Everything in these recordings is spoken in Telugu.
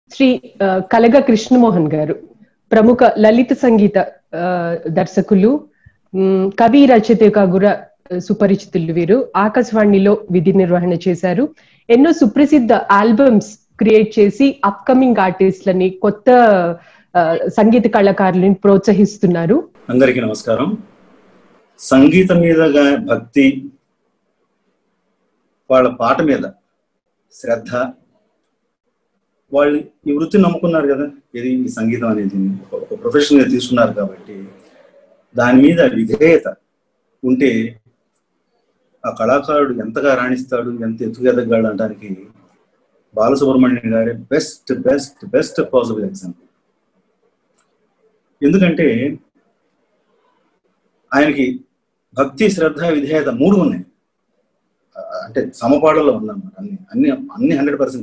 శ్రీ ఆ, కలగ కృష్ణమోహన్ గారు ప్రముఖ లలిత సంగీత ఆ, దర్శకులు మ్, కవి రచయితగా కూడా సుపరిచితులు వీరు ఆకాశవాణిలో విధి నిర్వహణ చేశారు ఎన్నో సుప్రసిద్ధ ఆల్బమ్స్ క్రియేట్ చేసి అప్కమింగ్ ఆర్టిస్ట్లని కొత్త ఆ, సంగీత కళాకారులని ప్రోత్సహిస్తున్నారు అందరికీ నమస్కారం సంగీతం మీద గా- భక్తి వాళ్ళ పాట మీద శ్రద్ధ వాళ్ళు ఈ వృత్తిని నమ్ముకున్నారు కదా ఇది ఈ సంగీతం అనేది ఒక- ఒక ప్రొఫెషన్గా తీసుకున్నారు కాబట్టి దాని మీద విధేయత ఉంటే ఆ కళాకారుడు ఎంతగా రాణిస్తాడు ఎంత ఎత్తుగా ఎదగాడు అనడానికి బాలసుబ్రహ్మణ్యం గారి best best best possible example ఎందుకంటే ఆయనకి భక్తి శ్రద్ధ విధేయత మూడు ఉన్నాయి ఆ, అంటే సమపాడలో ఉందన్నమాట అన్ని అన్ని అన్ని హండ్రెడ్ పర్సెంట్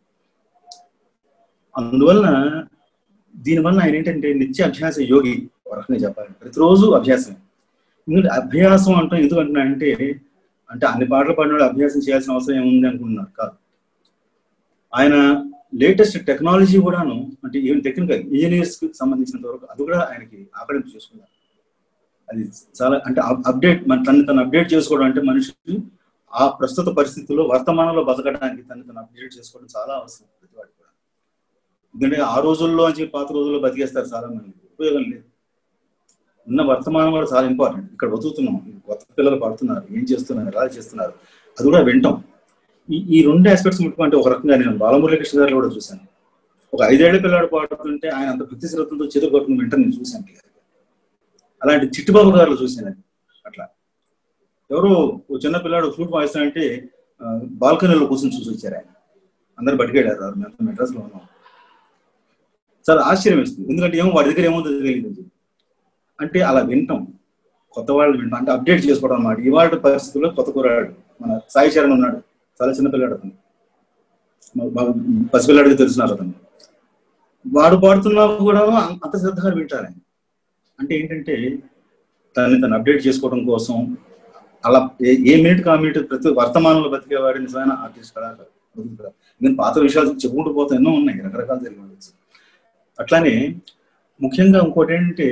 అందువలన దీనివల్ల ఆయన ఏంటంటే నిత్య అభ్యాస యోగి ఒక రకంగా చెప్పాలి ప్రతిరోజు అభ్యాసం ఎందుకంటే అభ్యాసం అంటాం ఎందుకు అంటున్నా అంటే అంటే అన్ని పాటలు పాడిన అభ్యాసం చేయాల్సిన అవసరం ఏముంది అనుకుంటున్నారు కాదు ఆయన లేటెస్ట్ టెక్నాలజీ కూడాను అంటే ఈవెన్ టెక్నికల్ ఇంజనీర్స్ కి సంబంధించినంత వరకు అది కూడా ఆయనకి ఆకలింపు చేసుకున్నారు అది చాలా అంటే అప్డేట్ మన తను తను అప్డేట్ చేసుకోవడం అంటే మనిషికి ఆ ప్రస్తుత పరిస్థితుల్లో వర్తమానంలో బతకడానికి తను తను అప్డేట్ చేసుకోవడం చాలా అవసరం ప్రతి వాడికి కూడా ఎందుకంటే ఆ రోజుల్లో అని చెప్పి పాత రోజుల్లో బతికేస్తారు చాలా మంది ఉపయోగం లేదు ఉన్న వర్తమానం కూడా చాలా ఇంపార్టెంట్ ఇక్కడ బతుకుతున్నాం కొత్త పిల్లలు పడుతున్నారు ఏం చేస్తున్నారు ఎలా చేస్తున్నారు అది కూడా వింటాం ఈ ఈ రెండు ఆస్పెక్ట్స్ ముట్టుకుంటే ఒక రకంగా నేను బాలమురళీకృష్ణ గారిలో కూడా చూశాను ఒక ఐదేళ్ల పిల్లాడు పాడుతుంటే ఆయన అంత భక్తి శ్రద్ధతో చేతులు పట్టుకుని వింటాను నేను చూశాను clear గా. అలాంటి చిట్టుబాబు గారు చూశాను అది అట్లా ఎవరో ఓ చిన్న పిల్లాడు ఫ్లూట్ వాయిస్తానంటే బాల్కనీలో కూర్చొని చూసి వచ్చారు ఆయన అందరు బతికేడారు మేము మెడ్రాస్ లో ఉన్నాం చాలా ఆశ్చర్యం వేస్తుంది ఎందుకంటే ఏమో వాడి దగ్గర ఏమో తెలియదు అంటే అలా వింటాం కొత్త వాళ్ళు వింటాం అంటే అప్డేట్ చేసుకోవడం అన్నమాట ఇవాళ పరిస్థితుల్లో కొత్త కుర్రాడు మన సాయి చరణ్ ఉన్నాడు చాలా చిన్న పిల్లాడు అతను మా- బాగా పసిపిల్లాడికి తెలుసున్నారు అతను వాడు పాడుతున్నా కూడా అం- అంత శ్రద్ధగా వింటారు ఆయన అంటే ఏంటంటే తనని తను అప్డేట్ చేసుకోవడం కోసం అలా ఏ ఏ మినిట్ ఆ మినిట్ ప్రతి వర్తమానంలో బతికేవాడు నిజమైన ఆర్టిస్ట్ కళాకారు బతుకుతారు. నేను పాత విషయాలు చెప్పుకుంటూ పోతే ఎన్నో ఉన్నాయి రకరకాలు జరిగి ఉండొచ్చు అట్లానే ముఖ్యంగా ఇంకోటి ఏంటంటే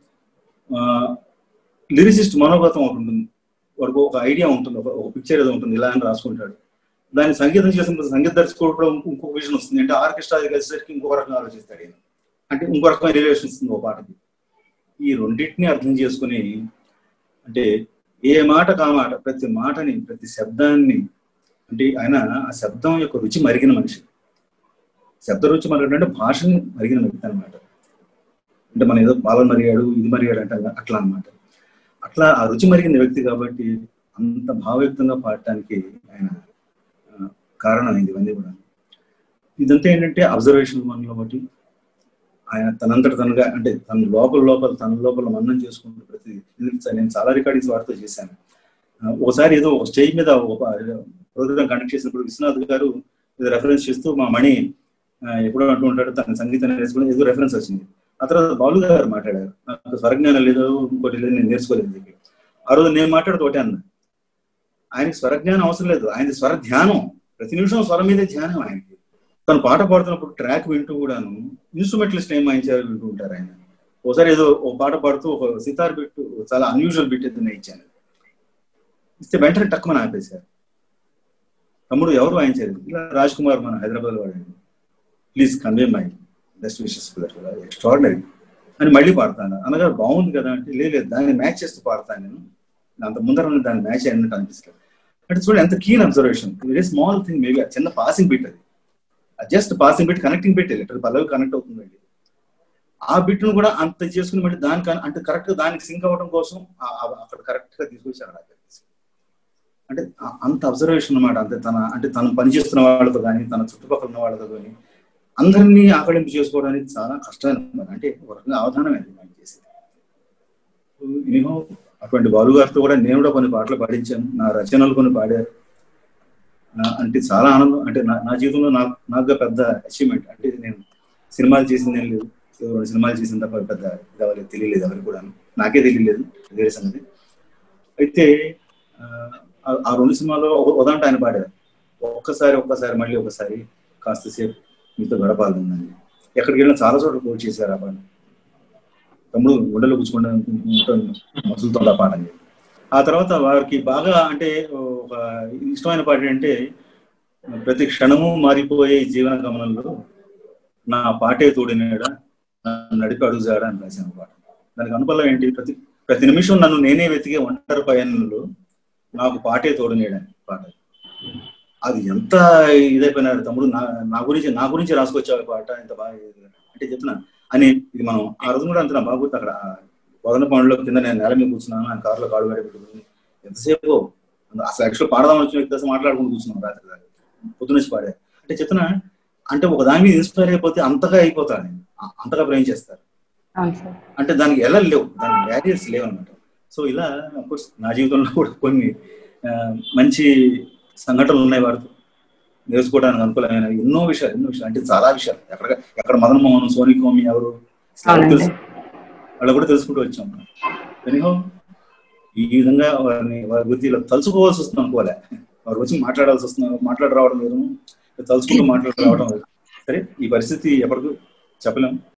లిరిసిస్ట్ మనోగతం ఒకటి ఉంటుంది వాడికి ఒక ఐడియా ఉంటుంది ఒక ఒక పిక్చర్ ఏదో ఉంటుంది ఇలా అని రాసుకుంటాడు దాన్ని సంగీతం చేసినప్పుడు సంగీత దర్శకుడు కూడా ఇంకో- ఇంకొక విజన్ వస్తుంది అంటే ఆర్కెస్ట్రా అది కలిసేసరికి ఇంకొక రకంగా ఆలోచిస్తాడు ఈయన. అంటే ఇంకో రకమైన రిలేషన్ వస్తుంది ఒక పాటకి ఈ రెండింటిని అర్థం చేసుకుని అంటే ఏ మాట కా మాట ప్రతి మాటని ప్రతి శబ్దాన్ని అంటే ఆయన ఆ శబ్దం యొక్క రుచి మరిగిన మనిషి శబ్ద రుచి మరగడం అంటే భాషని మరిగిన వ్యక్తి అనమాట అంటే మన ఏదో పాలన మరిగాడు ఇది మరిగాడు అంటే అట్లా అన్నమాట అట్లా ఆ రుచి మరిగిన వ్యక్తి కాబట్టి అంత భావయుక్తంగా పాడటానికి ఆయన ఆ, కారణమైంది ఇవన్నీ కూడా ఇదంతా ఏంటంటే అబ్జర్వేషన్ మనలో ఒకటి ఆయన తనంతట తనగా అంటే తన లోపల లోపల తన లోపల మన్నం చేసుకుంటూ ప్రతి ఇది నేను చాలా రికార్డింగ్స్ వారితో చేశాను ఆ, ఒకసారి ఏదో ఒక స్టేజ్ మీద ఒక ప్రోగ్రామ్ కండక్ట్ చేసినప్పుడు విశ్వనాథ్ గారు ఏదో రెఫరెన్స్ చేస్తూ మా మణి ఆ, ఎప్పుడో అంటూ ఉంటాడు తన సంగీతం నేర్చుకుని ఏదో రెఫరెన్స్ వచ్చింది ఆ తర్వాత బాలు గారు మాట్లాడారు నాకు స్వరజ్ఞానం లేదు ఇంకోటి లేదు నేను నేర్చుకోలేదు అని చెప్పి ఆ రోజు నేను మాట్లాడుతూ ఒకటే అన్నా ఆయనకి స్వరజ్ఞానం అవసరం లేదు ఆయన స్వర ధ్యానం ప్రతి నిమిషం స్వరం మీదే ధ్యానం ఆయనకి తను పాట పాడుతున్నప్పుడు ట్రాక్ వింటూ కూడాను ఇన్స్ట్రుమెంటలిస్ట్ ఏం వాయించారు వింటూ ఉంటారు ఆయన ఒకసారి ఏదో ఒక పాట పాడుతూ ఒక సితార్ బిట్ చాలా అన్యూజువల్ బిట్ ఏదైనా ఇచ్చాను ఇస్తే వెంటనే టక్కుమని ఆపేశారు తమ్ముడు ఎవరు వాయించారు ఇలా రాజ్ కుమార్ మన హైదరాబాద్ వాడు please convey my best wishes extraordinary అని మళ్ళీ పాడతాను అనగా బాగుంది కదా అంటే "లే, లేదు దాన్ని మ్యాచ్ చేస్తూ పాడతాను నేను అంత ముందర ఉన్న దాన్ని మ్యాచ్ అయినట్టు అనిపిస్తుంది అంటే చూడండి ఎంత keen observation very small thing maybe చిన్న పాసింగ్ బిట్ అది just passing bit connecting bit letter పల్లవి కనెక్ట్ అవుతుందండి ఆ బిట్ ను కూడా అంత చేసుకుని మళ్ళీ దానికి అంటే కరెక్ట్ గా దానికి సింక్ అవ్వడం కోసం ఆ- ఆ- అక్కడ కరెక్ట్ గా తీసుకొచ్చారు అక్కడ అంటే ఆ- అంత అబ్జర్వేషన్ అన్నమాట అంతే తన అంటే తను పనిచేస్తున్న వాళ్ళతో కానీ తన చుట్టుపక్కల ఉన్న వాళ్ళతో కానీ అందరినీ ఆకలింపు చేసుకోవడానికి చాలా కష్టమైన పని. అంటే ఒక రకంగా అవధానమైంది మనం చేసేది నేను అటువంటి బాలు గారితో కూడా నేను కూడా కొన్ని పాటలు పాడించాను నా రచనలు కొన్ని పాడారు నా- అంటే చాలా ఆనందం అంటే నా నా జీవితంలో నాకు నాకు పెద్ద అచీవ్మెంట్ అంటే ఇది నేను సినిమాలు చేసింది ఏం లేదు ఏదో రెండు సినిమాలు చేసిన తప్ప పెద్ద ఇది అవ్వలేదు తెలియలేదు ఎవరికి కూడా నాకే తెలియలేదు వేరే సంగతి అయితే ఆ, ఆ రెండు సినిమాలో ఒక ఉదాహరణ ఆయన పాడారు ఒక్కసారి ఒక్కసారి మళ్ళీ ఒకసారి కాస్త సేపు మీతో గడపాలని ఉందని ఎక్కడికి వెళ్ళినా చాలా చోట్ల కోట్ చేశారు ఆ పాట తమ్ముడు గుండెలో కూర్చుకుంటే మసులుతో ఆ పాట అని ఆ తర్వాత వారికి బాగా అంటే ఒక ఇష్టమైన పాట ఏంటంటే ప్రతి క్షణము మారిపోయే ఈ జీవన గమనంలో నా పాటే తోడినాడా నన్ను నడిపి అడుగుజాడా అని రాసిన పాట దానికి అనుబలం ఏంటి ప్రతి ప్రతి నిమిషం నన్ను నేనే వెతికే ఒంటరి పయనంలో నాకు పాటే తోడునేయడానికి పాట అది ఎంత ఇదైపోయినాడు తమ్ముడు నా నా గురించి నా గురించి రాసుకొచ్చావు ఈ పాట ఎంత బాగా అంటే చెప్తున్నా అని ఇది మనం ఆ రోజు కూడా అంత నా బాబు అక్కడ వదన పనుల్లో కింద నేను నేల మీద కూర్చున్నాను ఆయన కారులో కాడు వేడి పెట్టుకుని ఎంతసేపు అసలు యాక్చువల్ పాడదాం వచ్చిన వ్యక్తి అసలు మాట్లాడుకుని కూర్చున్నాం రాత్రి దాకా పొద్దునేసి పాడే అంటే చెప్తున్నా అంటే ఒక దాని మీద ఇన్స్పైర్ అయిపోతే అంతగా అయిపోతాను నేను అంతగా బ్రెయిన్ చేస్తారు అంటే దానికి ఎలా లేవు దానికి బ్యారియర్స్ లేవు అనమాట సో ఇలా కోర్స్ నా జీవితంలో కూడా కొన్ని మంచి సంఘటనలు ఉన్నాయి వారితో నేర్చుకోవడానికి అనుకూలమైన ఎన్నో విషయాలు ఎన్నో విషయాలు అంటే చాలా విషయాలు ఎక్కడ ఎక్కడ మదన్ మోహన్ సోని కోమి ఎవరు తెలుసు వాళ్ళు కూడా తెలుసుకుంటూ వచ్చాం ఎనిహో ఈ విధంగా వారిని వారి గురించి ఇలా తలుచుకోవాల్సి వస్తుంది అనుకోలే వారు వచ్చి మాట్లాడాల్సి వస్తుంది మాట్లాడి రావడం లేదు తలుచుకుంటూ మాట్లాడి రావడం సరే ఈ పరిస్థితి ఎప్పటికీ చెప్పలేము